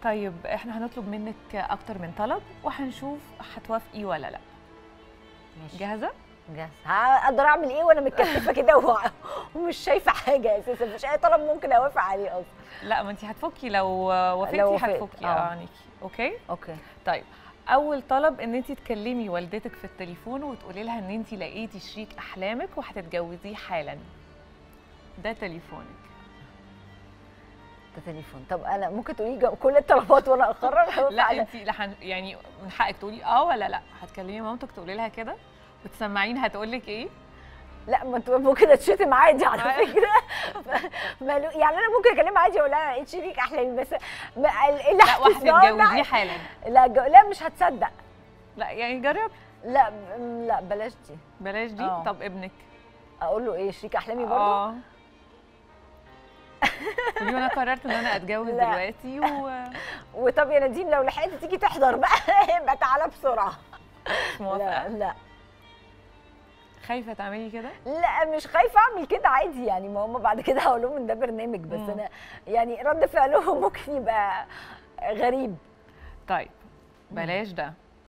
طيب احنا هنطلب منك اكتر من طلب وهنشوف هتوافقي ولا لا ماشي جاهزه جاهز هقدر اعمل ايه وانا متكتفه كده وع- ومش شايفه حاجه اساسا مش اي طلب ممكن اوافق عليه اصلا لا ما انت هتفكي لو وافقتي لو وافقت، هتفكي آه. اه عنيكي اوكي اوكي طيب اول طلب ان انت تكلمي والدتك في التليفون وتقولي لها ان انت لقيتي شريك احلامك وهتتجوزيه حالا ده تليفونك ده تليفون طب انا ممكن تقولي جو- كل الطلبات وانا اقرر هوافق لا على انت لحن يعني من حقك تقولي اه ولا لا هتكلمي مامتك تقولي لها كده وتسمعين هتقول لك ايه لا ما انت ممكن اتشتم عادي على أيوة. فكره مالو يعني انا ممكن اكلمها عادي اقول لها لقيت شريك احلامي بس ما- اللي لا هتسمعه وهتتجوزيه لا حالا لا جو- لا مش هتصدق لا يعني جرب لا م- لا بلاش دي بلاش دي آه. طب ابنك اقول له ايه شريك احلامي برضه اه قولي له انا قررت ان انا اتجوز لا. دلوقتي و وطب يا نديم لو لحقت تيجي تحضر بقى يبقى تعالى بسرعه مش موافقه لا لا خايفه تعملي كده لا مش خايفه اعمل كده عادي يعني ما هم بعد كده هقول لهم ان ده برنامج بس مم. انا يعني رد فعلهم ممكن يبقى غريب طيب بلاش ده